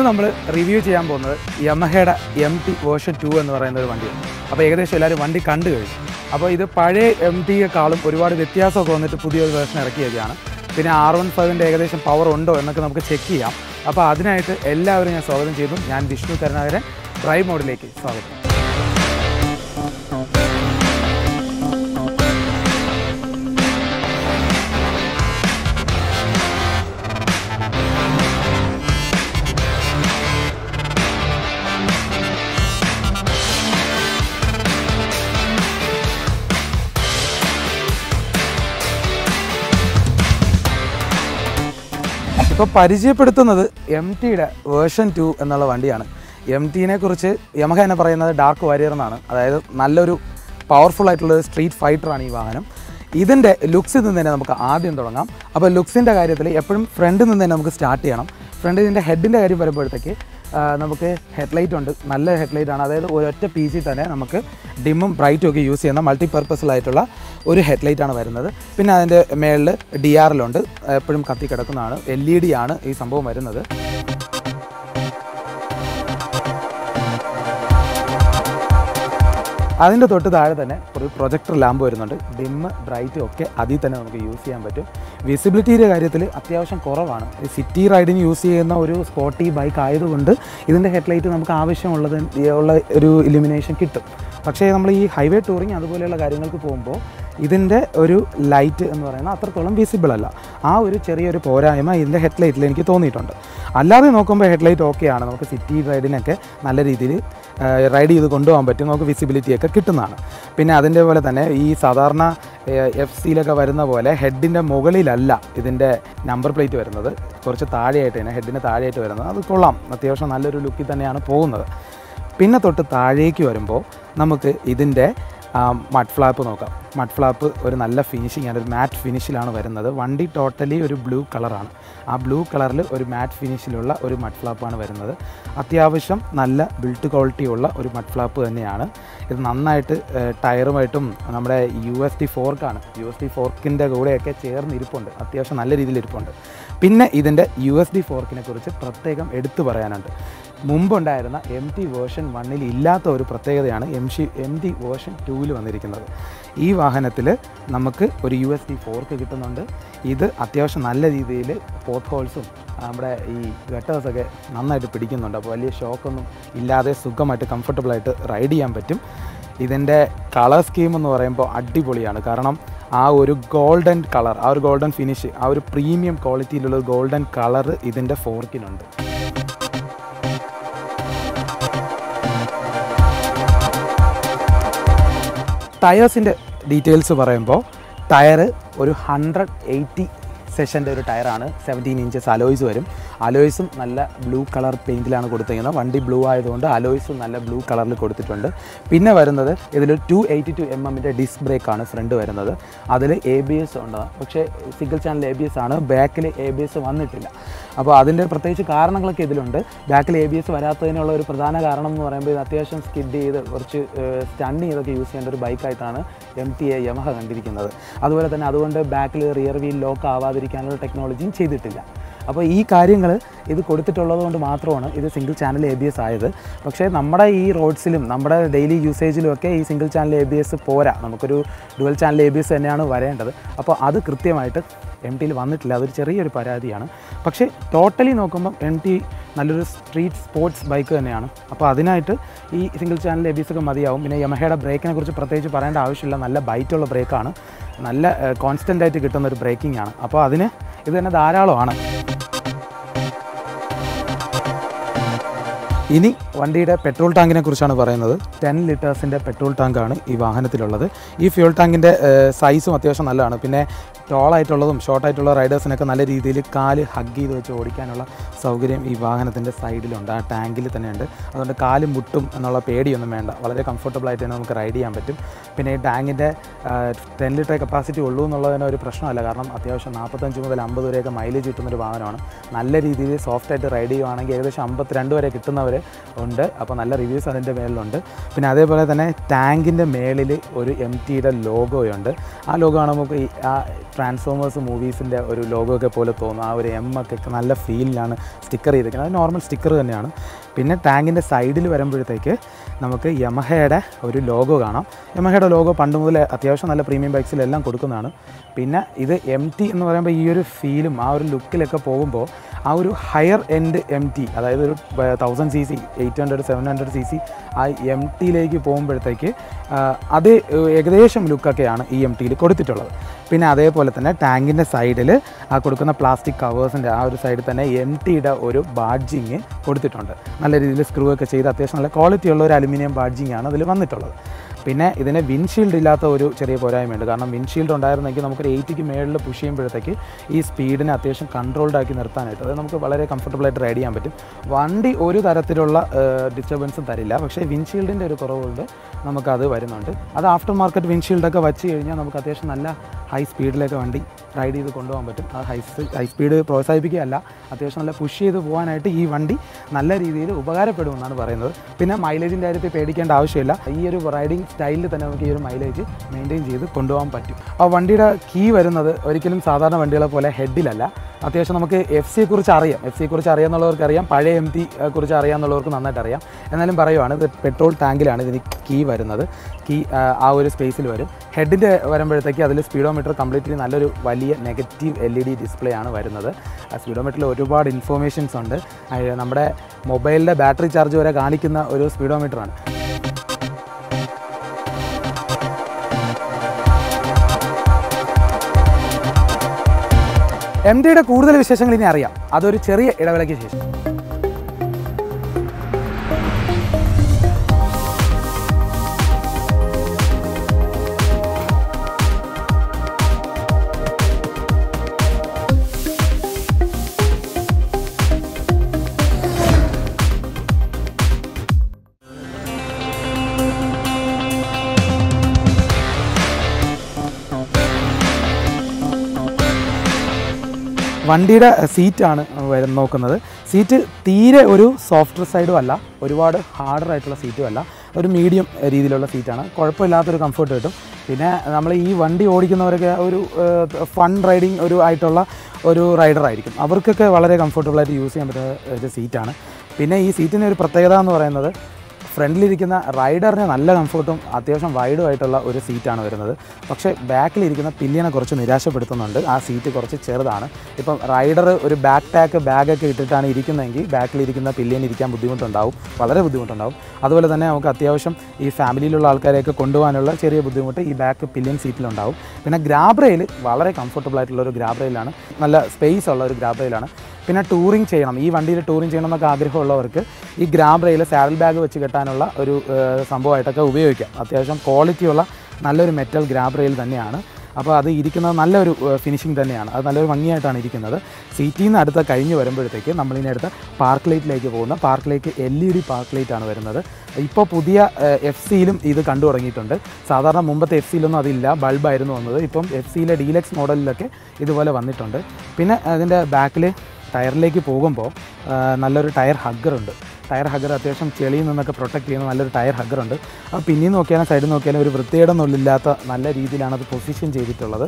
ഇന്ന് നമ്മൾ റിവ്യൂ ചെയ്യാൻ പോകുന്നത് യമഹയുടെ എം ടി വേർഷൻ ടു എന്ന് പറയുന്ന ഒരു വണ്ടിയാണ് അപ്പോൾ ഏകദേശം എല്ലാവരും വണ്ടി കണ്ടു കഴിഞ്ഞു അപ്പോൾ ഇത് പഴയ എം ടിയെക്കാളും ഒരുപാട് വ്യത്യാസമൊക്കെ വന്നിട്ട് പുതിയൊരു വേർഷൻ ഇറക്കിയൊക്കെയാണ് പിന്നെ ആർ വൺ ഫൈവിൻ്റെ ഏകദേശം പവർ ഉണ്ടോ എന്നൊക്കെ നമുക്ക് ചെക്ക് ചെയ്യാം അപ്പോൾ അതിനായിട്ട് എല്ലാവരും ഞാൻ സ്വാഗതം ചെയ്തു ഞാൻ വിഷ്ണു കരുണാകരൻ ഡ്രൈവ് മോഡിലേക്ക് സ്വാഗതം ഇപ്പോൾ പരിചയപ്പെടുത്തുന്നത് എം ടിയുടെ വേർഷൻ ടു എന്നുള്ള വണ്ടിയാണ് എം ടീനെ കുറിച്ച് യമഹ എന്നെ പറയുന്നത് ഡാർക്ക് വാരിയർ എന്നാണ് അതായത് നല്ലൊരു പവർഫുൾ ആയിട്ടുള്ള ഒരു സ്ട്രീറ്റ് ഫൈറ്ററാണ് ഈ വാഹനം ഇതിൻ്റെ ലുക്സിൽ നിന്ന് തന്നെ നമുക്ക് ആദ്യം തുടങ്ങാം അപ്പോൾ ലുക്സിൻ്റെ കാര്യത്തിൽ എപ്പോഴും ഫ്രണ്ടിൽ നിന്ന് തന്നെ നമുക്ക് സ്റ്റാർട്ട് ചെയ്യണം ഫ്രണ്ടിൽ ഇതിൻ്റെ ഹെഡിൻ്റെ കാര്യം വരുമ്പോഴത്തേക്ക് ആ, നമുക്ക് ഹെഡ്ലൈറ്റ് ഉണ്ട് നല്ല ഹെഡ്ലൈറ്റ് ആണ് അതായത് ഒരൊറ്റ പി സി തന്നെ നമുക്ക് ഡിമ്മും ബ്രൈറ്റും ഒക്കെ യൂസ് ചെയ്യുന്ന മൾട്ടി പർപ്പസിലായിട്ടുള്ള ഒരു ഹെഡ്ലൈറ്റ് ആണ് വരുന്നത് പിന്നെ അതിൻ്റെ മേളിൽ ഡി ആറിലുണ്ട് എപ്പോഴും കത്തി കിടക്കുന്നതാണ് എൽ ഇ ഡി ആണ് ഈ സംഭവം വരുന്നത് അതിൻ്റെ തൊട്ട് താഴെ തന്നെ ഒരു പ്രൊജക്ടർ ലാമ്പ് വരുന്നുണ്ട് ഡിമ്മ് ബ്രൈറ്റും ഒക്കെ അതിൽ തന്നെ നമുക്ക് യൂസ് ചെയ്യാൻ പറ്റും വിസിബിലിറ്റിയുടെ കാര്യത്തിൽ അത്യാവശ്യം കുറവാണ് ഈ സിറ്റി റൈഡിന് യൂസ് ചെയ്യുന്ന ഒരു സ്പോർട്ടി ബൈക്ക് ആയതുകൊണ്ട് ഇതിൻ്റെ ഹെഡ്ലൈറ്റ് നമുക്ക് ആവശ്യമുള്ളത് ഉള്ള ഒരു ഇലുമിനേഷൻ കിട്ടും പക്ഷേ നമ്മൾ ഈ ഹൈവേ ടൂറിങ് അതുപോലെയുള്ള കാര്യങ്ങൾക്ക് പോകുമ്പോൾ ഇതിൻ്റെ ഒരു ലൈറ്റ് എന്ന് പറയുന്നത് അത്രത്തോളം വിസിബിൾ അല്ല ആ ഒരു ചെറിയൊരു പോരായ്മ ഇതിൻ്റെ ഹെഡ്ലൈറ്റിൽ എനിക്ക് തോന്നിയിട്ടുണ്ട് അല്ലാതെ നോക്കുമ്പോൾ ഹെഡ്ലൈറ്റ് ഓക്കെയാണ് നമുക്ക് സിറ്റി റൈഡിനൊക്കെ നല്ല രീതിയിൽ റൈഡ് ചെയ്ത് കൊണ്ടുപോകാൻ പറ്റും നമുക്ക് വിസിബിലിറ്റി ഒക്കെ കിട്ടുന്നതാണ് പിന്നെ അതിൻ്റെ പോലെ തന്നെ ഈ സാധാരണ എഫ് സിയിലൊക്കെ വരുന്ന പോലെ ഹെഡിൻ്റെ മുകളിലല്ല ഇതിൻ്റെ നമ്പർ പ്ലേറ്റ് വരുന്നത് കുറച്ച് താഴെയായിട്ട് തന്നെ ഹെഡിന് താഴെയായിട്ട് വരുന്നത് അത് കൊള്ളാം അത്യാവശ്യം നല്ലൊരു ലുക്കിൽ തന്നെയാണ് പോകുന്നത് പിന്നെ തൊട്ട് താഴേക്ക് വരുമ്പോൾ നമുക്ക് ഇതിൻ്റെ മഡ് ഫ്ലാപ്പ് നോക്കാം മഡ് ഫ്ലാപ്പ് ഒരു നല്ല ഫിനിഷിംഗ് ആണ് ഒരു മാറ്റ് ഫിനിഷിലാണ് വരുന്നത് വണ്ടി ടോട്ടലി ഒരു ബ്ലൂ കളറാണ് ആ ബ്ലൂ കളറിൽ ഒരു മാറ്റ് ഫിനിഷിലുള്ള ഒരു മഡ് ഫ്ലാപ്പാണ് വരുന്നത് അത്യാവശ്യം നല്ല ബിൽഡ് ക്വാളിറ്റി ഉള്ള ഒരു മഡ് ഫ്ലാപ്പ് തന്നെയാണ് ഇത് നന്നായിട്ട് ഏഹ്, ടയറുമായിട്ടും നമ്മുടെ യു എസ് ടി ഫോർക്കാണ് യു എസ് ടി ഫോർക്കിൻ്റെ കൂടെയൊക്കെ ചേർന്ന് ഇരിപ്പുണ്ട് അത്യാവശ്യം നല്ല രീതിയിൽ ഇരിപ്പുണ്ട് പിന്നെ ഇതിൻ്റെ യു എസ് ഡി ഫോർക്കിനെ കുറിച്ച് പ്രത്യേകം എടുത്തു പറയാനുണ്ട് മുമ്പുണ്ടായിരുന്ന എം ടി വേർഷൻ വണ്ണിൽ ഇല്ലാത്ത ഒരു പ്രത്യേകതയാണ് എം ഷി എം ടി വേർഷൻ ടൂവിൽ വന്നിരിക്കുന്നത് ഈ വാഹനത്തിൽ നമുക്ക് ഒരു യു എസ് ഡി ഫോർക്ക് കിട്ടുന്നുണ്ട് ഇത് അത്യാവശ്യം നല്ല രീതിയിൽ പോത്ത് ഹോൾസും നമ്മുടെ ഈ ഗട്ടേഴ്സൊക്കെ നന്നായിട്ട് പിടിക്കുന്നുണ്ട് അപ്പോൾ വലിയ ഷോക്കൊന്നും ഇല്ലാതെ സുഖമായിട്ട് കംഫർട്ടബിളായിട്ട് റൈഡ് ചെയ്യാൻ പറ്റും ഇതിൻ്റെ കളർ സ്കീം എന്ന് പറയുമ്പോൾ അടിപൊളിയാണ് കാരണം ആ ഒരു ഗോൾഡൻ കളർ ആ ഒരു ഗോൾഡൻ ഫിനിഷ് ആ ഒരു പ്രീമിയം ക്വാളിറ്റിയിലുള്ള ഒരു ഗോൾഡൻ കളർ ഇതിൻ്റെ ഫോർക്കിനുണ്ട് ടയേഴ്സിൻ്റെ ഡീറ്റെയിൽസ് പറയുമ്പോൾ ടയർ ഒരു ഹൺഡ്രഡ് എയ്റ്റി സെഷൻ്റെ ഒരു ടയറാണ് സെവൻറ്റീൻ ഇഞ്ചസ് അലോയ്സ് വരും അലോയ്സും നല്ല ബ്ലൂ കളർ പെയിൻറ്റിലാണ് കൊടുത്തിരിക്കുന്നത് വണ്ടി ബ്ലൂ ആയതുകൊണ്ട് അലോയ്സും നല്ല ബ്ലൂ കളറിൽ കൊടുത്തിട്ടുണ്ട് പിന്നെ വരുന്നത് ഇതിൽ ടു എയ്റ്റി ടു എം എമ്മിൻ്റെ ഡിസ്ക് ബ്രേക്കാണ് ഫ്രണ്ട് വരുന്നത് അതിൽ എ ബി എസ് ഉണ്ട് പക്ഷേ single channel A B S ആണ് ബാക്കിൽ എ ബി എസ് വന്നിട്ടില്ല അപ്പോൾ അതിൻ്റെ പ്രത്യേകിച്ച് കാരണങ്ങളൊക്കെ ഇതിലുണ്ട് ബാക്കിൽ എ ബി എസ് വരാത്തതിനുള്ള ഒരു പ്രധാന കാരണം എന്ന് പറയുമ്പോൾ ഇത് അത്യാവശ്യം സ്കിഡ് ചെയ്ത് കുറച്ച് സ്റ്റണ്ട് ചെയ്തൊക്കെ യൂസ് ചെയ്യേണ്ട ഒരു ബൈക്കായിട്ടാണ് എം ടി എ യമഹ കണ്ടിരിക്കുന്നത് അതുപോലെ തന്നെ അതുകൊണ്ട് ബാക്കിൽ റിയർ വീൽ ലോക്ക് ആവാതിരിക്കാനുള്ള ടെക്നോളജിയും ചെയ്തിട്ടില്ല അപ്പോൾ ഈ കാര്യങ്ങൾ ഇത് കൊടുത്തിട്ടുള്ളത് കൊണ്ട് മാത്രമാണ് ഇത് single channel A B S ആയത് പക്ഷേ നമ്മുടെ ഈ റോഡ്സിലും നമ്മുടെ ഡെയിലി യൂസേജിലും ഒക്കെ ഈ single channel A B S പോരാ നമുക്കൊരു dual channel A B S തന്നെയാണ് വരേണ്ടത് അപ്പോൾ അത് കൃത്യമായിട്ട് എം ടിയിൽ വന്നിട്ടില്ല അതൊരു ചെറിയൊരു പരാതിയാണ് പക്ഷേ ടോട്ടലി നോക്കുമ്പം എം ടി നല്ലൊരു സ്ട്രീറ്റ് സ്പോർട്സ് ബൈക്ക് തന്നെയാണ് അപ്പോൾ അതിനായിട്ട് ഈ single channel A B S ഒക്കെ മതിയാവും പിന്നെ യമഹയുടെ ബ്രേക്കിനെ കുറിച്ച് പ്രത്യേകിച്ച് പറയേണ്ട ആവശ്യമില്ല നല്ല ബൈറ്റുള്ള ബ്രേക്കാണ് നല്ല കോൺസ്റ്റൻ്റ് ആയിട്ട് കിട്ടുന്ന ഒരു ബ്രേക്കിംഗ് ആണ് അപ്പോൾ അതിന് ഇത് തന്നെ ധാരാളമാണ് ഇനി വണ്ടിയുടെ പെട്രോൾ ടാങ്കിനെ കുറിച്ചാണ് പറയുന്നത് ടെൻ ലിറ്റേഴ്സിൻ്റെ പെട്രോൾ ടാങ്കാണ് ഈ വാഹനത്തിലുള്ളത് ഈ ഫ്യൂൾ ടാങ്കിൻ്റെ സൈസും അത്യാവശ്യം നല്ലതാണ് പിന്നെ ടോളായിട്ടുള്ളതും ഷോർട്ടായിട്ടുള്ള റൈഡേഴ്സിനൊക്കെ നല്ല രീതിയിൽ കാല് ഹഗ് ചെയ്ത് വെച്ച് ഓടിക്കാനുള്ള സൗകര്യം ഈ വാഹനത്തിൻ്റെ സൈഡിലുണ്ട് ആ ടാങ്കിൽ തന്നെയുണ്ട് അതുകൊണ്ട് കാല് മുട്ടും എന്നുള്ള പേടിയൊന്നും വേണ്ട വളരെ കംഫർട്ടബിൾ ആയിട്ട് തന്നെ നമുക്ക് റൈഡ് ചെയ്യാൻ പറ്റും പിന്നെ ഈ ടാങ്കിൻ്റെ ടെൻ ലിറ്റർ കപ്പാസിറ്റി ഉള്ളൂ എന്നുള്ളതിന് ഒരു പ്രശ്നമല്ല കാരണം അത്യാവശ്യം നാൽപ്പത്തഞ്ച് മുതൽ അമ്പത് വരെയൊക്കെ മൈലേജ് കിട്ടുന്നൊരു വാഹനമാണ് നല്ല രീതിയിൽ സോഫ്റ്റ് ആയിട്ട് റൈഡ് ചെയ്യുവാണെങ്കിൽ ഏകദേശം അമ്പത്തിരണ്ട് വരെ കിട്ടുന്നവർ ഉണ്ട് അപ്പോൾ നല്ല റിവ്യൂസ് അതിൻ്റെ മേളിലുണ്ട് പിന്നെ അതേപോലെ തന്നെ ടാങ്കിൻ്റെ മേളിൽ ഒരു എം ടിയുടെ ലോഗോയുണ്ട് ആ ലോഗോ ആണ് നമുക്ക് ഈ ആ ട്രാൻസ്ഫോമേഴ്സ് മൂവീസിൻ്റെ ഒരു ലോഗോ ഒക്കെ പോലെ തോന്നും ആ ഒരു എം ഒക്കെ നല്ല ഫീലിലാണ് സ്റ്റിക്കർ ചെയ്തിരിക്കുന്നത് അത് നോർമൽ സ്റ്റിക്കർ തന്നെയാണ് പിന്നെ ടാങ്കിൻ്റെ സൈഡിൽ വരുമ്പോഴത്തേക്ക് നമുക്ക് യമഹയുടെ ഒരു ലോഗോ കാണാം യമഹയുടെ ലോഗോ പണ്ട് മുതൽ അത്യാവശ്യം നല്ല പ്രീമിയം ബൈക്സിലെല്ലാം കൊടുക്കുന്നതാണ് പിന്നെ ഇത് എം ടി എന്ന് പറയുമ്പോൾ ഈ ഒരു ഫീലും ആ ഒരു ലുക്കിലൊക്കെ പോകുമ്പോൾ ആ ഒരു ഹയർ എൻഡ് എം ടി അതായത് ഒരു thousand C C eight hundred seven hundred C C ആ എം ടിയിലേക്ക് പോകുമ്പോഴത്തേക്ക് ആ, അത് ഏകദേശം ലുക്കൊക്കെയാണ് ഈ എം ടിയിൽ കൊടുത്തിട്ടുള്ളത് പിന്നെ അതേപോലെ തന്നെ ടാങ്കിൻ്റെ സൈഡിൽ ആ കൊടുക്കുന്ന പ്ലാസ്റ്റിക് കവേഴ്സിൻ്റെ ആ ഒരു സൈഡിൽ തന്നെ എം ടിയുടെ ഒരു ബാഡ്ജിങ് കൊടുത്തിട്ടുണ്ട് നല്ല രീതിയിൽ സ്ക്രൂ ഒക്കെ ചെയ്ത് അത്യാവശ്യം നല്ല ക്വാളിറ്റി ഉള്ള ഒരു അലുമിനിയം ബാഡ്ജിങ് ആണ് അതിൽ വന്നിട്ടുള്ളത് പിന്നെ ഇതിന് വിൻഷീൽഡ് ഇല്ലാത്ത ഒരു ചെറിയ പോരായ്മയുണ്ട് കാരണം വിൻഷീൽഡ് ഉണ്ടായിരുന്നെങ്കിൽ നമുക്കൊരു എയ്റ്റിക്ക് മേളിൽ പുഷ് ചെയ്യുമ്പോഴത്തേക്ക് ഈ സ്പീഡിനെ അത്യാവശ്യം കൺട്രോൾഡ് ആക്കി നിർത്താനായിട്ട് അത് നമുക്ക് വളരെ comfortable ആയിട്ട് റൈഡ് ചെയ്യാൻ പറ്റും വണ്ടി ഒരു തരത്തിലുള്ള ഡിസ്റ്റർബൻസും തരില്ല പക്ഷേ വിൻഷീൽഡിൻ്റെ ഒരു കുറവുണ്ട് നമുക്കത് വരുന്നുണ്ട് അത് ആഫ്റ്റർ മാർക്കറ്റ് വിൻഷീൽഡൊക്കെ വെച്ച് കഴിഞ്ഞാൽ നമുക്ക് അത്യാവശ്യം നല്ല ഹൈ സ്പീഡിലേക്ക് വണ്ടി റൈഡ് ചെയ്ത് കൊണ്ടുപോകാൻ പറ്റും ആ ഹൈ ഹൈ സ്പീഡ് പ്രോത്സാഹിപ്പിക്കുകയല്ല അത്യാവശ്യം നല്ല പുഷ് ചെയ്ത് പോകാനായിട്ട് ഈ വണ്ടി നല്ല രീതിയിൽ ഉപകാരപ്പെടുമെന്നാണ് പറയുന്നത് പിന്നെ മൈലേജിൻ്റെ കാര്യത്തിൽ പേടിക്കേണ്ട ആവശ്യമില്ല ഈ ഒരു റൈഡിങ് സ്റ്റൈലിൽ തന്നെ നമുക്ക് ഈ ഒരു മൈലേജ് മെയിൻറ്റെയിൻ ചെയ്ത് കൊണ്ടുപോകാൻ പറ്റും ആ വണ്ടിയുടെ കീ വരുന്നത് ഒരിക്കലും സാധാരണ വണ്ടികളെ പോലെ ഹെഡിലല്ല അത്യാവശ്യം നമുക്ക് എഫ് സിയെ കുറിച്ച് അറിയാം എഫ് സിയെ കുറിച്ച് അറിയാമെന്നുള്ളവർക്ക് അറിയാം പഴയ എം ടി കുറിച്ച് അറിയാമെന്നുള്ളവർക്ക് നന്നായിട്ട് അറിയാം എന്നാലും പറയുവാണ് ഇത് പെട്രോൾ ടാങ്കിലാണ് ഇതിന് കീ വരുന്നത് കീ ആ ഒരു സ്പേസിൽ വരും ഹെഡിൻ്റെ വരുമ്പോഴത്തേക്ക് അതിൽ സ്പീഡോമീറ്റർ കംപ്ലീറ്റ്ലി നല്ലൊരു വലിയ negative L E D display ആണ് വരുന്നത് ആ സ്പീഡോമീറ്ററിൽ ഒരുപാട് ഇൻഫോർമേഷൻസ് ഉണ്ട് ആ, നമ്മുടെ മൊബൈലിൻ്റെ ബാറ്ററി ചാർജ് വരെ കാണിക്കുന്ന ഒരു സ്പീഡോമീറ്ററാണ് എം ഡിയുടെ കൂടുതൽ വിശേഷങ്ങൾ ഇനി അറിയാം അതൊരു ചെറിയ ഇടവേളയ്ക്ക് ശേഷം വണ്ടിയുടെ സീറ്റാണ് വരുന്ന നോക്കുന്നത് സീറ്റ് തീരെ ഒരു സോഫ്റ്റ് സൈഡും അല്ല ഒരുപാട് ഹാർഡർ ആയിട്ടുള്ള സീറ്റും അല്ല ഒരു മീഡിയം രീതിയിലുള്ള സീറ്റാണ് കുഴപ്പമില്ലാത്തൊരു കംഫർട്ട് കിട്ടും പിന്നെ നമ്മൾ ഈ വണ്ടി ഓടിക്കുന്നവരൊക്കെ ഒരു ഫൺ റൈഡിങ് ഒരു ആയിട്ടുള്ള ഒരു റൈഡർ ആയിരിക്കും അവർക്കൊക്കെ വളരെ കംഫർട്ടബിളായിട്ട് യൂസ് ചെയ്യാൻ പറ്റുന്ന ഒരു സീറ്റാണ് പിന്നെ ഈ സീറ്റിൻ്റെ ഒരു പ്രത്യേകത എന്ന് പറയുന്നത് ഫ്രണ്ടിലിരിക്കുന്ന റൈഡറിന് നല്ല കംഫർട്ടും അത്യാവശ്യം വൈഡും ആയിട്ടുള്ള ഒരു സീറ്റാണ് വരുന്നത് പക്ഷേ ബാക്കിലിരിക്കുന്ന പില്ലിയനെ കുറച്ച് നിരാശപ്പെടുത്തുന്നുണ്ട് ആ സീറ്റ് കുറച്ച് ചെറുതാണ് ഇപ്പം റൈഡർ ഒരു ബാക്ക് ടാക്ക് ബാഗൊക്കെ ഇട്ടിട്ടാണ് ഇരിക്കുന്നതെങ്കിൽ ബാക്കിലിരിക്കുന്ന പില്ലിയൻ ഇരിക്കാൻ ബുദ്ധിമുട്ടുണ്ടാവും വളരെ ബുദ്ധിമുട്ടുണ്ടാവും അതുപോലെ തന്നെ നമുക്ക് അത്യാവശ്യം ഈ ഫാമിലിയിലുള്ള ആൾക്കാരെയൊക്കെ കൊണ്ടുപോകാനുള്ള ചെറിയ ബുദ്ധിമുട്ട് ഈ ബാക്ക് പില്ലിയൻ സീറ്റിലുണ്ടാവും പിന്നെ ഗ്രാബ് റെയിൽ വളരെ കംഫർട്ടബിൾ ആയിട്ടുള്ള ഒരു ഗ്രാബ് റെയിലാണ് നല്ല സ്പേസ് ഉള്ള ഒരു ഗ്രാബ് റെയിലാണ് പിന്നെ ടൂറിങ് ചെയ്യണം ഈ വണ്ടിയിൽ ടൂറിങ് ചെയ്യണം എന്നൊക്കെ ആഗ്രഹമുള്ളവർക്ക് ഈ ഗ്രാബ് റെയിൽ സാഡിൽ ബാഗ് വെച്ച് കെട്ടാനുള്ള ഒരു ഏഹ്, സംഭവമായിട്ടൊക്കെ ഉപയോഗിക്കാം അത്യാവശ്യം ക്വാളിറ്റിയുള്ള നല്ലൊരു മെറ്റൽ ഗ്രാബ് റെയിൽ തന്നെയാണ് അപ്പോൾ അത് ഇരിക്കുന്നത് നല്ലൊരു ഫിനിഷിംഗ് തന്നെയാണ് അത് നല്ലൊരു ഭംഗിയായിട്ടാണ് ഇരിക്കുന്നത് സീറ്റിൽ നിന്ന് അടുത്ത കഴിഞ്ഞ് വരുമ്പോഴത്തേക്ക് നമ്മളിനി അടുത്ത പാർക്ക് ലൈറ്റിലേക്ക് പോകുന്ന park light L E D park light ആണ് വരുന്നത് ഇപ്പോൾ പുതിയ എഫ് സിയിലും ഇത് കണ്ടു തുടങ്ങിയിട്ടുണ്ട് സാധാരണ മുമ്പത്തെ എഫ് സിയിലൊന്നും അതില്ല ബൾബായിരുന്നു വന്നത് ഇപ്പം എഫ് സിയിലെ ഡീലക്സ് മോഡലിലൊക്കെ ഇതുപോലെ വന്നിട്ടുണ്ട് പിന്നെ അതിൻ്റെ ബാക്കിൽ ടയറിലേക്ക് പോകുമ്പോൾ ആ, നല്ലൊരു ടയർ ഹഗ്ഗറുണ്ട് ടയർ ഹഗ്ഗർ അത്യാവശ്യം ചെളിയിൽ നിന്നൊക്കെ പ്രൊട്ടക്ട് ചെയ്യുന്ന നല്ലൊരു ടയർ ഹഗ്ഗറുണ്ട് അപ്പോൾ പിന്നിൽ നോക്കിയാലും സൈഡിൽ നോക്കിയാലും ഒരു വൃത്തികേടൊന്നുമില്ലാത്ത നല്ല രീതിയിലാണ് അത് പൊസിഷൻ ചെയ്തിട്ടുള്ളത്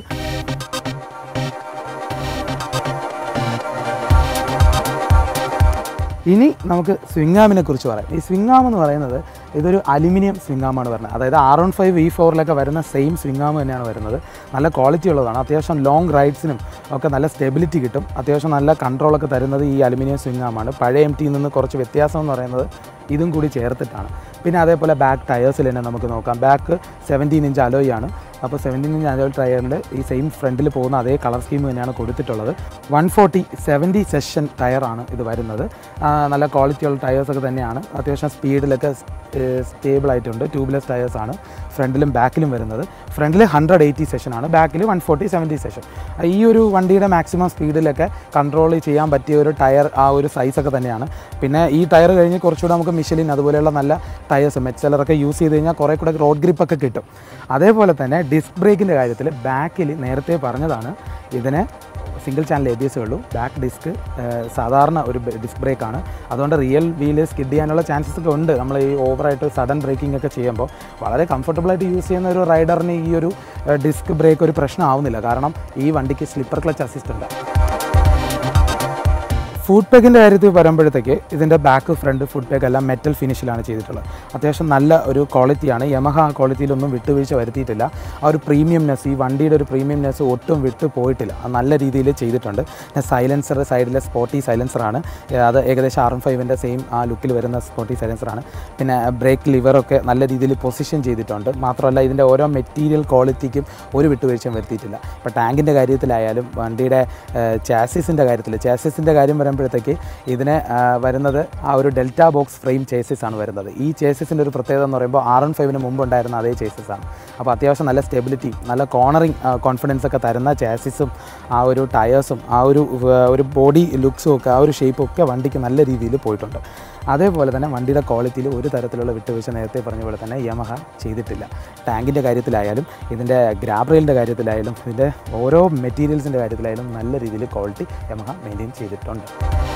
ഇനി നമുക്ക് സ്വിംഗാമിനെ കുറിച്ച് പറയാം ഈ സ്വിംഗാം എന്ന് പറയുന്നത് ഇതൊരു അലുമിനിയം സ്വിംഗാമാണ് വരുന്നത് അതായത് ആർ ഓൺ ഫൈവ് വി ഫോറിലൊക്കെ വരുന്ന സെയിം സ്വിംഗാം തന്നെയാണ് വരുന്നത് നല്ല ക്വാളിറ്റി ഉള്ളതാണ് അത്യാവശ്യം ലോങ് റൈഡ്സിനും ഒക്കെ നല്ല സ്റ്റെബിലിറ്റി കിട്ടും അത്യാവശ്യം നല്ല കൺട്രോളൊക്കെ തരുന്നത് ഈ അലുമിനിയം സ്വിംഗാമാണ് പഴയ എം ടിയിൽ നിന്ന് കുറച്ച് വ്യത്യാസം എന്ന് പറയുന്നത് ഇതും കൂടി ചേർത്തിട്ടാണ് പിന്നെ അതേപോലെ ബാക്ക് ടയേഴ്സിൽ തന്നെ നമുക്ക് നോക്കാം ബാക്ക് സെവൻറ്റീൻ ഇഞ്ച് അലോയാണ് അപ്പോൾ സെവൻറ്റീൻ ഇഞ്ച് അലോയ് ടയറിൽ ഈ സെയിം ഫ്രണ്ടിൽ പോകുന്ന അതേ കളർ സ്കീം തന്നെയാണ് കൊടുത്തിട്ടുള്ളത് വൺ ഫോർട്ടി സെവൻറ്റി സെഷൻ ടയറാണ് ഇത് വരുന്നത് ആ, നല്ല ക്വാളിറ്റിയുള്ള ടയേഴ്സൊക്കെ തന്നെയാണ് അത്യാവശ്യം സ്പീഡിലൊക്കെ സ്റ്റേബിൾ ആയിട്ടുണ്ട് ട്യൂബ്ലെസ് ടയേഴ്സാണ് ഫ്രണ്ടിലും ബാക്കിലും വരുന്നത് ഫ്രണ്ടിൽ ഹൺഡ്രഡ് എയ്റ്റി സെഷനാണ് ബാക്കിൽ വൺ ഫോർട്ടി സെവൻറ്റി സെഷൻ ഈ ഒരു വണ്ടിയുടെ മാക്സിമം സ്പീഡിലൊക്കെ കൺട്രോൾ ചെയ്യാൻ പറ്റിയ ഒരു ടയർ ആ ഒരു സൈസൊക്കെ തന്നെയാണ് പിന്നെ ഈ ടയർ കഴിഞ്ഞ് കുറച്ചുകൂടെ നമുക്ക് മിഷലിൻ അതുപോലെയുള്ള നല്ല ടയേഴ്സ് മെച്ചലറൊക്കെ യൂസ് ചെയ്ത് കഴിഞ്ഞാൽ കുറേ കൂടെ റോഡ് ഗ്രിപ്പൊക്കെ കിട്ടും അതേപോലെ തന്നെ ഡിസ്ക് ബ്രേക്കിൻ്റെ കാര്യത്തിൽ ബാക്കിൽ നേരത്തെ പറഞ്ഞതാണ് ഇതിനെ single channel A B S ഉള്ളൂ ബാക്ക് ഡിസ്ക് സാധാരണ ഒരു ഡിസ്ക് ബ്രേക്കാണ് അതുകൊണ്ട് റിയൽ വീല് സ്കിഡ് ചെയ്യാനുള്ള ചാൻസസ് ഒക്കെ ഉണ്ട് നമ്മൾ ഈ ഓവറായിട്ട് സഡൻ ബ്രേക്കിംഗ് ഒക്കെ ചെയ്യുമ്പോൾ വളരെ കംഫർട്ടബിളായിട്ട് യൂസ് ചെയ്യുന്ന ഒരു റൈഡറിന് ഈ ഒരു ഡിസ്ക് ബ്രേക്ക് ഒരു പ്രശ്നമാവുന്നില്ല കാരണം ഈ വണ്ടിക്ക് സ്ലിപ്പർ ക്ലച്ച് അസിസ്റ്റ് ഉണ്ട് ഫുഡ് പാക്കിൻ്റെ കാര്യത്തിൽ വരുമ്പോഴത്തേക്ക് ഇതിൻ്റെ ബാക്ക് ഫ്രണ്ട് ഫുഡ് പാക്ക് എല്ലാം മെറ്റൽ ഫിനിഷിലാണ് ചെയ്തിട്ടുള്ളത് അത്യാവശ്യം നല്ല ഒരു ക്വാളിറ്റിയാണ് യമഹ ആ ക്വാളിറ്റിയിലൊന്നും വിട്ടുവീഴ്ച വരുത്തിയിട്ടില്ല ആ ഒരു പ്രീമിയംനെസ് ഈ വണ്ടിയുടെ ഒരു പ്രീമിയംനെസ് ഒട്ടും വിട്ടു പോയിട്ടില്ല അത് നല്ല രീതിയിൽ ചെയ്തിട്ടുണ്ട് സൈലൻസർ സൈഡിലെ സ്പോട്ടി സൈലൻസറാണ് അത് ഏകദേശം ആർ എം ഫൈവിൻ്റെ സെയിം ആ ലുക്കിൽ വരുന്ന സ്പോട്ടി സൈലൻസറാണ് പിന്നെ ബ്രേക്ക് ലിവറൊക്കെ നല്ല രീതിയിൽ പൊസിഷൻ ചെയ്തിട്ടുണ്ട് മാത്രമല്ല ഇതിൻ്റെ ഓരോ മെറ്റീരിയൽ ക്വാളിറ്റിക്കും ഒരു വിട്ടുവീഴ്ചയും വരുത്തിയിട്ടില്ല ഇപ്പോൾ ടാങ്കിൻ്റെ കാര്യത്തിലായാലും വണ്ടിയുടെ ചാസിസിൻ്റെ കാര്യത്തിൽ ചാസിസിൻ്റെ കാര്യം വരുമ്പോഴത്തേക്ക് ഇതിന് ആ, വരുന്നത് ആ ഒരു ഡെൽറ്റ ബോക്സ് ഫ്രെയിം ചേസിസ് ആണ് വരുന്നത് ഈ ചേസിസിൻ്റെ ഒരു പ്രത്യേകത എന്ന് പറയുമ്പോൾ ആർ എൺ ഫൈവിന് മുമ്പ് ഉണ്ടായിരുന്ന അതേ ചേസിസ് ആണ് അപ്പോൾ അത്യാവശ്യം നല്ല സ്റ്റെബിലിറ്റി നല്ല കോർണറിങ് കോൺഫിഡൻസ് ഒക്കെ തരുന്ന ചേസിസും ആ ഒരു ടയേഴ്സും ആ ഒരു ആ, ഒരു ബോഡി ലുക്സും ഒക്കെ ആ ഒരു ഷേപ്പും ഒക്കെ വണ്ടിക്ക് നല്ല രീതിയിൽ പോയിട്ടുണ്ട് അതേപോലെ തന്നെ വണ്ടിയുടെ ക്വാളിറ്റിയിൽ ഒരു തരത്തിലുള്ള വിട്ടുവീഴ്ച നേരത്തെ പറഞ്ഞ പോലെ തന്നെ യമഹ ചെയ്തിട്ടില്ല ടാങ്കിൻ്റെ കാര്യത്തിലായാലും ഇതിൻ്റെ ഗ്രാബ് റെയിലിൻ്റെ കാര്യത്തിലായാലും ഇതിൻ്റെ ഓരോ മെറ്റീരിയൽസിൻ്റെ കാര്യത്തിലായാലും നല്ല രീതിയിൽ ക്വാളിറ്റി യമഹ മെയിൻറ്റെയിൻ ചെയ്തിട്ടുണ്ട്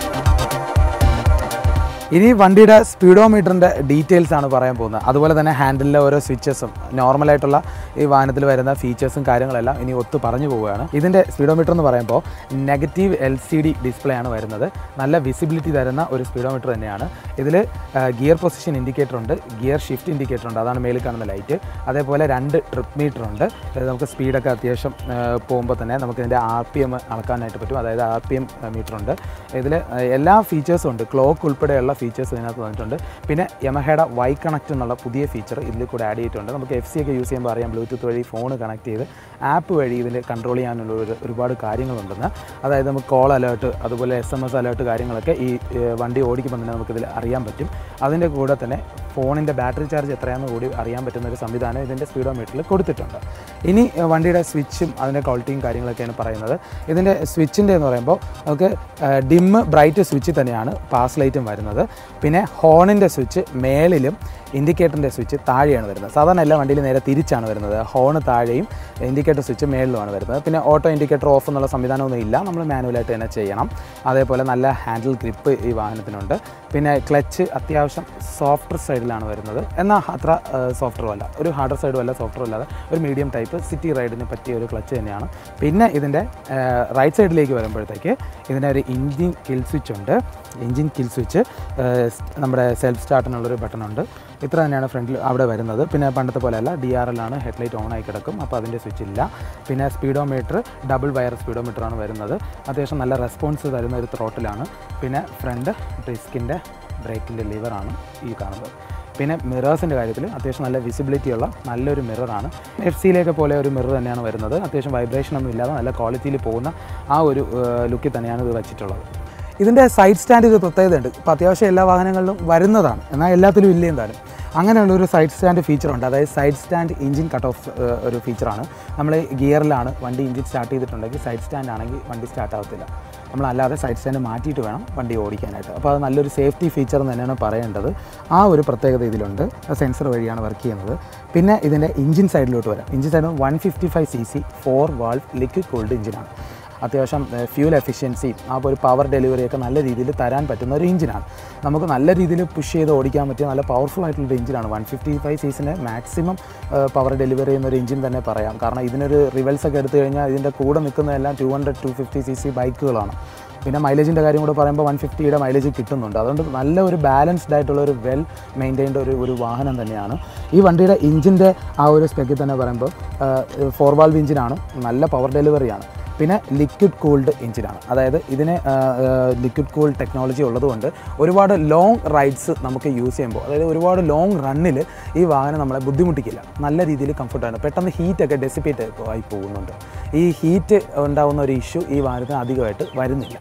ഇനി വണ്ടിയുടെ സ്പീഡോമീറ്ററിൻ്റെ ഡീറ്റെയിൽസ് ആണ് പറയാൻ പോകുന്നത് അതുപോലെ തന്നെ ഹാൻഡിലിലെ ഓരോ സ്വിച്ചസും നോർമലായിട്ടുള്ള ഈ വാഹനത്തിൽ വരുന്ന ഫീച്ചേഴ്സും കാര്യങ്ങളെല്ലാം ഇനി ഒത്തു പറഞ്ഞു പോവുകയാണ് ഇതിൻ്റെ സ്പീഡോമീറ്റർ എന്ന് പറയുമ്പോൾ negative L C D display ആണ് വരുന്നത് നല്ല വിസിബിലിറ്റി തരുന്ന ഒരു സ്പീഡോമീറ്റർ തന്നെയാണ് ഇതിൽ ഗിയർ പൊസിഷൻ ഇൻഡിക്കേറ്റർ ഉണ്ട് ഗിയർ ഷിഫ്റ്റ് ഇൻഡിക്കേറ്റർ ഉണ്ട് അതാണ് മേളിൽ കാണുന്ന ലൈറ്റ് അതേപോലെ രണ്ട് ട്രിപ്പ് മീറ്റർ ഉണ്ട് ഇത് നമുക്ക് സ്പീഡൊക്കെ അത്യാവശ്യം പോകുമ്പോൾ തന്നെ നമുക്ക് ഇതിൻ്റെ ആർ പി എം അളക്കാനായിട്ട് പറ്റും അതായത് ആർ പി എം മീറ്റർ ഉണ്ട് ഇതിൽ എല്ലാ ഫീച്ചേഴ്സും ഉണ്ട് ക്ലോക്ക് ഉൾപ്പെടെയുള്ള ഫീച്ചേഴ്സ് ഇതിനകത്ത് വന്നിട്ടുണ്ട് പിന്നെ യമഹയുടെ വൈ കണക്ട് എന്നുള്ള പുതിയ ഫീച്ചർ ഇതിൽ കൂടെ ആഡ് ചെയ്തിട്ടുണ്ട് നമുക്ക് എഫ് സി ഒക്കെ യൂസ് ചെയ്യുമ്പോൾ അറിയാം ബ്ലൂടൂത്ത് വഴി ഫോൺ കണക്ട് ചെയ്ത് ആപ്പ് വഴി ഇതിൽ കൺട്രോൾ ചെയ്യാനുള്ള ഒരു ഒരുപാട് കാര്യങ്ങളുണ്ടെന്ന് അതായത് നമുക്ക് കോൾ അലേർട്ട് അതുപോലെ എസ് എം എസ് അലേർട്ട് കാര്യങ്ങളൊക്കെ ഈ ഏഹ്, വണ്ടി ഓടിക്കുമ്പോൾ തന്നെ നമുക്കിതിൽ അറിയാൻ പറ്റും അതിൻ്റെ കൂടെ തന്നെ ഫോണിൻ്റെ ബാറ്ററി ചാർജ് എത്രയാണെന്ന് കൂടി അറിയാൻ പറ്റുന്ന ഒരു സംവിധാനം ഇതിൻ്റെ സ്പീഡോമീറ്ററിൽ കൊടുത്തിട്ടുണ്ട് ഇനി ഏഹ്, വണ്ടിയുടെ സ്വിച്ചും അതിൻ്റെ ക്വാളിറ്റിയും കാര്യങ്ങളൊക്കെയാണ് പറയുന്നത് ഇതിൻ്റെ സ്വിച്ചിൻ്റെ എന്ന് പറയുമ്പോൾ നമുക്ക് ഡിമ്മ് ബ്രൈറ്റ് സ്വിച്ച് തന്നെയാണ് പാസ് ലൈറ്റും വരുന്നത് പിന്നെ ഹോണിൻ്റെ സ്വിച്ച് മേളിലും ഇൻഡിക്കേറ്ററിൻ്റെ സ്വിച്ച് താഴെയാണ് വരുന്നത് സാധാരണ എല്ലാ വണ്ടിയിലും നേരെ തിരിച്ചാണ് വരുന്നത് ഹോണ് താഴെയും ഇൻഡിക്കേറ്റർ സ്വിച്ച് മേളിലുമാണ് വരുന്നത് പിന്നെ ഓട്ടോ ഇൻഡിക്കേറ്റർ ഓഫ് എന്നുള്ള സംവിധാനമൊന്നും ഇല്ല നമ്മൾ മാനുവലായിട്ട് തന്നെ ചെയ്യണം അതേപോലെ നല്ല ഹാൻഡിൽ ഗ്രിപ്പ് ഈ വാഹനത്തിനുണ്ട് പിന്നെ ക്ലച്ച് അത്യാവശ്യം സോഫ്റ്റർ സൈഡിലാണ് വരുന്നത് എന്നാൽ അത്ര സോഫ്റ്ററും അല്ല ഒരു ഹാർഡർ സൈഡും അല്ല സോഫ്റ്ററും അല്ലാതെ ഒരു മീഡിയം ടൈപ്പ് സിറ്റി റൈഡിന് പറ്റിയ ഒരു ക്ലച്ച് തന്നെയാണ് പിന്നെ ഇതിൻ്റെ റൈറ്റ് സൈഡിലേക്ക് വരുമ്പോഴത്തേക്ക് ഇതിൻ്റെ ഒരു എൻജിൻ കിൽ സ്വിച്ച് ഉണ്ട് എൻജിൻ കിൽ സ്വിച്ച് നമ്മുടെ സെൽഫ് സ്റ്റാർട്ടിനുള്ളൊരു ബട്ടൺ ഉണ്ട് ഇത്ര തന്നെയാണ് ഫ്രണ്ടിൽ അവിടെ വരുന്നത് പിന്നെ പണ്ടത്തെ പോലെയല്ല ഡി ആർ എൽ ആണ് ഹെഡ്ലൈറ്റ് ഓൺ ആയി കിടക്കും അപ്പോൾ അതിൻ്റെ സ്വിച്ച് ഇല്ല പിന്നെ സ്പീഡോമീറ്റർ ഡബിൾ വയർ സ്പീഡോമീറ്ററാണ് വരുന്നത് അത്യാവശ്യം നല്ല റെസ്പോൺസ് തരുന്ന ഒരു ത്രോട്ടിലാണ് പിന്നെ ഫ്രണ്ട് ഡിസ്കിൻ്റെ ബ്രേക്കിൻ്റെ ലിവറാണ് ഈ കാണുന്നത് പിന്നെ മിറേഴ്സിൻ്റെ കാര്യത്തിൽ അത്യാവശ്യം നല്ല വിസിബിലിറ്റി ഉള്ള നല്ലൊരു മിററാണ് എഫ് സിയിലേക്ക് പോലെ ഒരു മിറർ തന്നെയാണ് വരുന്നത് അത്യാവശ്യം വൈബ്രേഷൻ ഒന്നും ഇല്ലാതെ നല്ല ക്വാളിറ്റിയിൽ പോകുന്ന ആ ഒരു ലുക്കിൽ തന്നെയാണ് ഇത് വെച്ചിട്ടുള്ളത് ഇതിൻ്റെ സൈഡ് സ്റ്റാൻഡ് ഒരു പ്രത്യേകതയുണ്ട് ഇപ്പോൾ അത്യാവശ്യം എല്ലാ വാഹനങ്ങളിലും വരുന്നതാണ് എന്നാൽ എല്ലാത്തിലും ഇല്ല എന്തായാലും അങ്ങനെയുള്ള ഒരു സൈഡ് സ്റ്റാൻഡ് ഫീച്ചർ ഉണ്ട് അതായത് side stand engine cut off ഒരു ഫീച്ചറാണ് നമ്മൾ ഗിയറിലാണ് വണ്ടി എഞ്ചിൻ സ്റ്റാർട്ട് ചെയ്തിട്ടുണ്ടെങ്കിൽ സൈഡ് സ്റ്റാൻഡ് ആണെങ്കിൽ വണ്ടി സ്റ്റാർട്ട് ആവത്തില്ല നമ്മളല്ലാതെ സൈഡ് സ്റ്റാൻഡ് മാറ്റിയിട്ട് വേണം വണ്ടി ഓടിക്കാനായിട്ട് അപ്പോൾ അത് നല്ലൊരു സേഫ്റ്റി ഫീച്ചർ എന്ന് തന്നെയാണ് പറയേണ്ടത് ആ ഒരു പ്രത്യേകത ഇതിലുണ്ട് സെൻസർ വഴിയാണ് വർക്ക് ചെയ്യുന്നത് പിന്നെ ഇതിൻ്റെ എഞ്ചിൻ സൈഡിലോട്ട് വരാം engine side one fifty five C C four valve liquid cooled എഞ്ചിനാണ് അത്യാവശ്യം ഫ്യൂൽ എഫിഷ്യൻസിയും ആ ഒരു പവർ ഡെലിവറിയൊക്കെ നല്ല രീതിയിൽ തരാൻ പറ്റുന്ന ഒരു എഞ്ചിനാണ് നമുക്ക് നല്ല രീതിയിൽ പുഷ് ചെയ്ത് ഓടിക്കാൻ പറ്റിയ നല്ല പവർഫുൾ ആയിട്ടുള്ള എഞ്ചിനാണ് വൺ ഫിഫ്റ്റി ഫൈവ് സീസിന് മാക്സിമം പവർ ഡെലിവറി ചെയ്യുന്ന ഒരു എഞ്ചിൻ തന്നെ പറയാം കാരണം ഇതിനൊരു റിവൽസ് ഒക്കെ എടുത്തു കഴിഞ്ഞാൽ ഇതിൻ്റെ കൂടെ നിൽക്കുന്നതെല്ലാം two hundred two fifty C C ബൈക്കുകളാണ് പിന്നെ മൈലേജിൻ്റെ കാര്യം കൂടെ പറയുമ്പോൾ വൺ ഫിഫ്റ്റിയുടെ മൈലേജ് കിട്ടുന്നുണ്ട് അതുകൊണ്ട് നല്ല ഒരു ബാലൻസ്ഡ് ആയിട്ടുള്ള ഒരു വെൽ മെയിൻറ്റൈൻഡ് ഒരു ഒരു വാഹനം തന്നെയാണ് ഈ വണ്ടിയുടെ എഞ്ചിൻ്റെ ആ ഒരു സ്പെക്കിൽ തന്നെ പറയുമ്പോൾ ഫോർ വാൾവ് എഞ്ചിനാണ് നല്ല പവർ ഡെലിവറിയാണ് പിന്നെ ലിക്വിഡ് കൂൾഡ് എഞ്ചിനാണ് അതായത് ഇതിന് ലിക്വിഡ് കൂൾ ടെക്നോളജി ഉള്ളതുകൊണ്ട് ഒരുപാട് ലോങ് റൈഡ്സ് നമുക്ക് യൂസ് ചെയ്യുമ്പോൾ അതായത് ഒരുപാട് ലോങ് റണ്ണിൽ ഈ വാഹനം നമ്മളെ ബുദ്ധിമുട്ടിക്കില്ല നല്ല രീതിയിൽ കംഫർട്ടാണ് പെട്ടെന്ന് ഹീറ്റൊക്കെ ഡെസിപ്പേറ്റ് ആയി പോകുന്നുണ്ട് ഈ ഹീറ്റ് ഉണ്ടാകുന്ന ഒരു ഇഷ്യൂ ഈ വാഹനത്തിന് അധികമായിട്ട് വരുന്നില്ല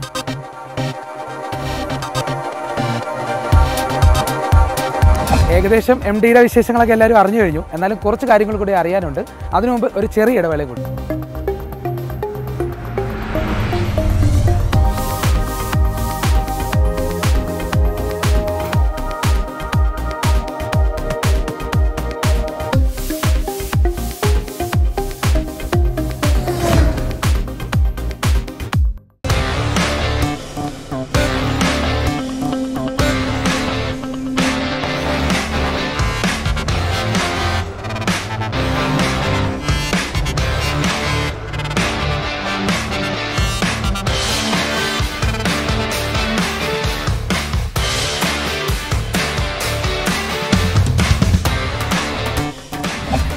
ഏകദേശം എം ഡിയുടെ വിശേഷങ്ങളൊക്കെ എല്ലാവരും അറിഞ്ഞു കഴിഞ്ഞു എന്നാലും കുറച്ച് കാര്യങ്ങൾ കൂടി അറിയാനുണ്ട് അതിനു മുമ്പ് ഒരു ചെറിയ ഇടവേള കൂടി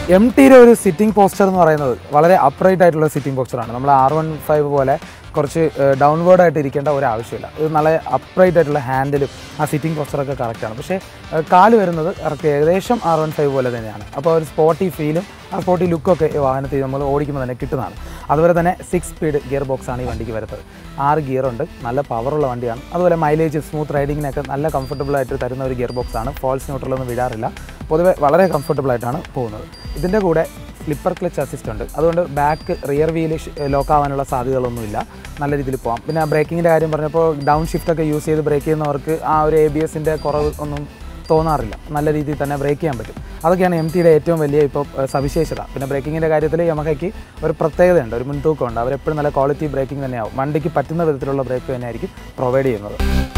എം ടിയുടെ ഒരു സിറ്റിംഗ് പോസ്റ്റർ എന്ന് പറയുന്നത് വളരെ അപ്രൈറ്റ് ആയിട്ടുള്ള സിറ്റിംഗ് പോസ്റ്ററാണ് നമ്മൾ ആർ വൺ ഫൈവ് പോലെ കുറച്ച് ഡൗൺവേർഡ് ആയിട്ട് ഇരിക്കേണ്ട ഒരു ആവശ്യമില്ല ഇത് നല്ല അപ്രൈറ്റ് ആയിട്ടുള്ള ഹാൻഡിലും ആ സിറ്റിംഗ് പോസ്റ്ററൊക്കെ കറക്റ്റാണ് പക്ഷേ ഏഹ്, കാല് വരുന്നത് കറക്റ്റ് ഏകദേശം ആർ വൺ ഫൈവ് പോലെ തന്നെയാണ് അപ്പോൾ ഒരു സ്പോട്ടി ഫീലും ആ സ്പോട്ടി ലുക്കൊക്കെ ഈ വാഹനത്തിൽ നമ്മൾ ഓടിക്കുമ്പോൾ തന്നെ കിട്ടുന്നതാണ് അതുപോലെ തന്നെ സിക്സ് സ്പീഡ് ഗിയർ ബോക്സ് ആണ് ഈ വണ്ടിക്ക് വരുന്നത് ആറ് ഗിയർ ഉണ്ട് നല്ല പവറുള്ള വണ്ടിയാണ് അതുപോലെ മൈലേജ് സ്മൂത്ത് റൈഡിങ്ങിനൊക്കെ നല്ല കംഫർട്ടബിൾ ആയിട്ട് തരുന്ന ഒരു ഗിയർ ബോക്സ് ആണ് ഫോൾസ് ന്യൂട്രലൊന്നും വിടാറില്ല പൊതുവെ വളരെ കംഫർട്ടബിൾ ആയിട്ടാണ് പോകുന്നത് ഇതിൻ്റെ കൂടെ സ്ലിപ്പർ ക്ലച്ച് അസിസ്റ്റ് ഉണ്ട് അതുകൊണ്ട് ബാക്ക് റിയർ വീല് ലോക്ക് ആവാനുള്ള സാധ്യതകളൊന്നുമില്ല നല്ല രീതിയിൽ പോകാം പിന്നെ ബ്രേക്കിങ്ങിൻ്റെ കാര്യം പറഞ്ഞപ്പോൾ ഡൗൺ ഷിഫ്റ്റ് ഒക്കെ യൂസ് ചെയ്ത് ബ്രേക്ക് ചെയ്യുന്നവർക്ക് ആ ഒരു എ ബി എസിൻ്റെ കുറവ് ഒന്നും തോന്നാറില്ല നല്ല രീതിയിൽ തന്നെ ബ്രേക്ക് ചെയ്യാൻ പറ്റും അതൊക്കെയാണ് എം ടിയുടെ ഏറ്റവും വലിയ ഇപ്പോൾ ഏഹ്, സവിശേഷത പിന്നെ ബ്രേക്കിങ്ങിൻ്റെ കാര്യത്തിൽ യമഹയ്ക്ക് ഒരു പ്രത്യേകതയുണ്ട് ഒരു മുൻതൂക്കമുണ്ട് അവരെപ്പോഴും നല്ല ക്വാളിറ്റി ബ്രേക്കിംഗ് തന്നെയാവും വണ്ടിക്ക് പറ്റുന്ന വിധത്തിലുള്ള ബ്രേക്ക് തന്നെയായിരിക്കും പ്രൊവൈഡ് ചെയ്യുന്നത്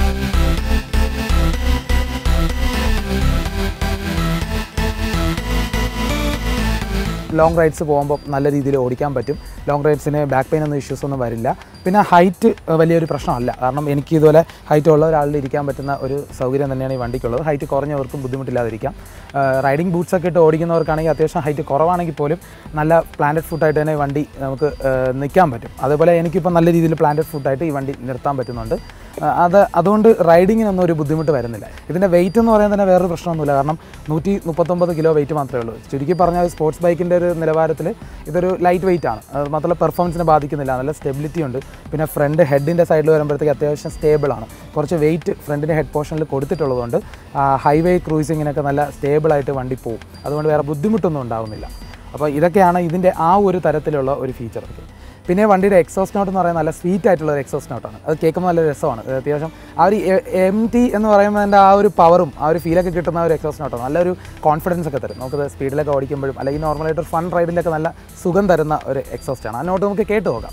ലോങ് റൈഡ്സ് പോകുമ്പോൾ നല്ല രീതിയിൽ ഓടിക്കാൻ പറ്റും ലോങ് റൈഡ്സിന് ബാക്ക് പെയിൻ ഒന്നും ഇഷ്യൂസ് ഒന്നും വരില്ല പിന്നെ ഹൈറ്റ് വലിയൊരു പ്രശ്നമല്ല കാരണം എനിക്ക് ഇതുപോലെ ഹൈറ്റ് ഉള്ള ഒരാളിൽ ഇരിക്കാൻ പറ്റുന്ന ഒരു സൗകര്യം തന്നെയാണ് ഈ വണ്ടിക്കുള്ളത് ഹൈറ്റ് കുറഞ്ഞവർക്കും ബുദ്ധിമുട്ടില്ലാതിരിക്കാം റൈഡിംഗ് ബൂട്ട്സ് ഒക്കെ ഇട്ട് ഓടിക്കുന്നവർക്കാണെങ്കിൽ അത്യാവശ്യം ഹൈറ്റ് കുറവാണെങ്കിൽ പോലും നല്ല പ്ലാന്റഡ് ഫുഡായിട്ട് തന്നെ ഈ വണ്ടി നമുക്ക് നിൽക്കാൻ പറ്റും അതേപോലെ എനിക്കിപ്പോൾ നല്ല രീതിയിൽ പ്ലാന്റഡ് ഫുഡായിട്ട് ഈ വണ്ടി നിർത്താൻ പറ്റുന്നുണ്ട് ആ, അത് അതുകൊണ്ട് റൈഡിങ്ങിനൊന്നും ഒരു ബുദ്ധിമുട്ട് വരുന്നില്ല ഇതിൻ്റെ വെയിറ്റ് എന്ന് പറയാൻ തന്നെ വേറൊരു പ്രശ്നമൊന്നുമില്ല കാരണം നൂറ്റി മുപ്പത്തൊമ്പത് കിലോ വെയിറ്റ് മാത്രമേ ഉള്ളൂ ചുരുക്കി പറഞ്ഞാൽ സ്പോർട്സ് ബൈക്കിൻ്റെ ഒരു നിലവാരത്തിൽ ഇതൊരു ലൈറ്റ് വെയിറ്റ് ആണ് അത് മാത്രമല്ല പെർഫോമൻസിനെ ബാധിക്കുന്നില്ല നല്ല സ്റ്റെബിലിറ്റി ഉണ്ട് പിന്നെ ഫ്രണ്ട് ഹെഡിൻ്റെ സൈഡിൽ വരുമ്പോഴത്തേക്ക് അത്യാവശ്യം സ്റ്റേബിൾ ആണ് കുറച്ച് വെയിറ്റ് ഫ്രണ്ടിൻ്റെ ഹെഡ് പോർഷനിൽ കൊടുത്തിട്ടുള്ളതുകൊണ്ട് ഹൈവേ ക്രൂസിങ്ങിനൊക്കെ നല്ല സ്റ്റേബിളായിട്ട് വണ്ടി പോകും അതുകൊണ്ട് വേറെ ബുദ്ധിമുട്ടൊന്നും ഉണ്ടാവുന്നില്ല അപ്പോൾ ഇതൊക്കെയാണ് ഇതിൻ്റെ ആ ഒരു തരത്തിലുള്ള ഒരു ഫീച്ചറൊക്കെ പിന്നെ വണ്ടിയുടെ എക്സോസ് നോട്ട് എന്ന് പറയുന്നത് നല്ല സ്വീറ്റ് ആയിട്ടുള്ള ഒരു എക്സോസ് നോട്ടാണ് അത് കേൾക്കുമ്പോൾ നല്ല രസമാണ് അത് അത്യാവശ്യം ആ ഒരു എം ടി എന്ന് പറയുമ്പോൾ അതിൻ്റെ ആ ഒരു പവറും ആ ഒരു ഫീലൊക്കെ കിട്ടുന്ന ആ ഒരു എക്സോസ് നോട്ടാണ് നല്ലൊരു കോൺഫിഡൻസ് ഒക്കെ തരും നമുക്കത് സ്പീഡിലൊക്കെ ഓടിക്കുമ്പോഴും അല്ലെങ്കിൽ നോർമലായിട്ട് ഒരു ഫൺ റൈഡിലൊക്കെ നല്ല സുഖം തരുന്ന ഒരു എക്സോസ്റ്റ് ആണ് ആ നോട്ട് നമുക്ക് കേട്ട് നോക്കാം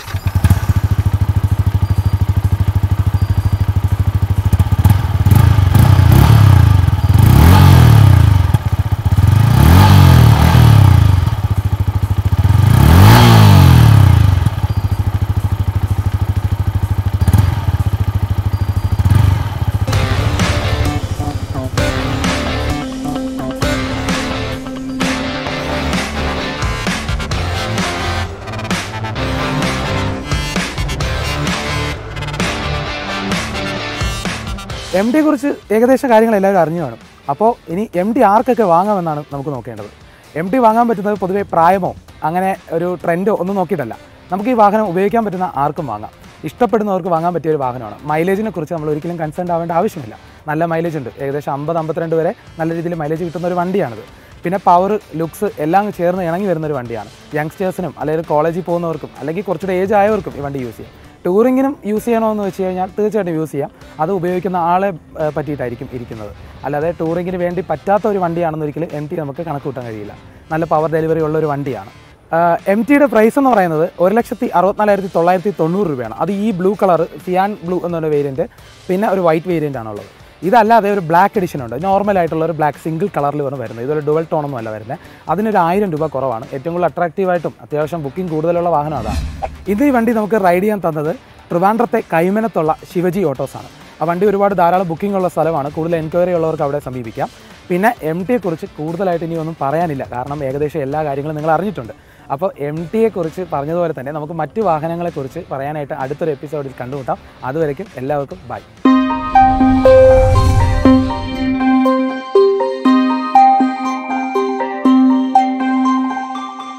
എം ഡിയെ കുറിച്ച് ഏകദേശം കാര്യങ്ങൾ എല്ലാവരും അറിഞ്ഞു കാണും അപ്പോൾ ഇനി എം ഡി ആർക്കൊക്കെ വാങ്ങാമെന്നാണ് നമുക്ക് നോക്കേണ്ടത് എം ഡി വാങ്ങാൻ പറ്റുന്നത് പൊതുവേ പ്രായമോ അങ്ങനെ ഒരു ട്രെൻഡോ ഒന്നും നോക്കിയിട്ടല്ല നമുക്ക് ഈ വാഹനം ഉപയോഗിക്കാൻ പറ്റുന്ന ആർക്കും വാങ്ങാം ഇഷ്ടപ്പെടുന്നവർക്ക് വാങ്ങാൻ പറ്റിയ ഒരു വാഹനമാണ് മൈലേജിനെ കുറിച്ച് നമ്മൾ ഒരിക്കലും കൺസേൺ ആവേണ്ട ആവശ്യമില്ല നല്ല മൈലേജ് ഉണ്ട് ഏകദേശം അമ്പത് അമ്പത്തിരണ്ട് വരെ നല്ല രീതിയിൽ മൈലേജ് കിട്ടുന്ന ഒരു വണ്ടിയാണിത് പിന്നെ പവർ ലുക്സ് എല്ലാം ചേർന്ന് ഇണങ്ങി വരുന്ന ഒരു വണ്ടിയാണ് യങ്സ്റ്റേഴ്സിനും അല്ലെങ്കിൽ കോളേജിൽ പോകുന്നവർക്കും അല്ലെങ്കിൽ കുറച്ചുകൂടെ ഏജ് ആയവർക്കും ഈ വണ്ടി യൂസ് ചെയ്യാം ടൂറിങ്ങിനും യൂസ് ചെയ്യണമെന്ന് വെച്ച് കഴിഞ്ഞാൽ തീർച്ചയായിട്ടും യൂസ് ചെയ്യാം അത് ഉപയോഗിക്കുന്ന ആളെ ഏ, പറ്റിയിട്ടായിരിക്കും ഇരിക്കുന്നത് അല്ലാതെ ടൂറിങ്ങിന് വേണ്ടി പറ്റാത്ത ഒരു വണ്ടിയാണെന്ന് ഒരിക്കലും എം ടി നമുക്ക് കണക്ക് കൂട്ടാൻ കഴിയില്ല നല്ല പവർ ഡെലിവറി ഉള്ള ഒരു വണ്ടിയാണ് എം ടിയുടെ പ്രൈസ് എന്ന് പറയുന്നത് ഒരു ലക്ഷത്തി അറുപത്തിനാലായിരത്തി തൊള്ളായിരത്തി തൊണ്ണൂറ് രൂപയാണ് അത് ഈ ബ്ലൂ കളർ സിയാൻ ബ്ലൂ എന്നൊരു വേരിയൻറ്റ് പിന്നെ ഒരു വൈറ്റ് വേരിയൻ്റ് ആണുള്ളത് ഇതല്ലാതെ ഒരു ബ്ലാക്ക് എഡിഷൻ ഉണ്ട് നോർമൽ ആയിട്ടുള്ള ഒരു ബ്ലാക്ക് സിംഗിൾ കളറിൽ വന്ന് വരുന്നത് ഇതൊരു ഡുവൽ ടോണൊന്നും അല്ല വരുന്നത് അതിനൊരു ആയിരം രൂപ കുറവാണ് ഏറ്റവും കൂടുതൽ അട്രാക്റ്റീവായിട്ടും അത്യാവശ്യം ബുക്കിംഗ് കൂടുതലുള്ള വാഹനം അതാണ് ഇത് ഈ വണ്ടി നമുക്ക് റൈഡ് ചെയ്യാൻ തന്നത് ട്രിവാൻഡ്രത്തെ കൈമനത്തുള്ള ശിവജി ഓട്ടോസ് ആണ് ആ വണ്ടി ഒരുപാട് ധാരാളം ബുക്കിംഗ് ഉള്ള സ്ഥലമാണ് കൂടുതൽ എൻക്വയറി ഉള്ളവർക്ക് അവിടെ സമീപിക്കാം പിന്നെ എം ടിയെക്കുറിച്ച് കൂടുതലായിട്ട് ഇനി ഒന്നും പറയാനില്ല കാരണം ഏകദേശം എല്ലാ കാര്യങ്ങളും നിങ്ങൾ അറിഞ്ഞിട്ടുണ്ട് അപ്പോൾ എം ടിയെക്കുറിച്ച് പറഞ്ഞതുപോലെ തന്നെ നമുക്ക് മറ്റ് വാഹനങ്ങളെക്കുറിച്ച് പറയാനായിട്ട് അടുത്തൊരു എപ്പിസോഡിൽ കണ്ടുമുട്ടാം അതുവരയ്ക്കും എല്ലാവർക്കും ബൈ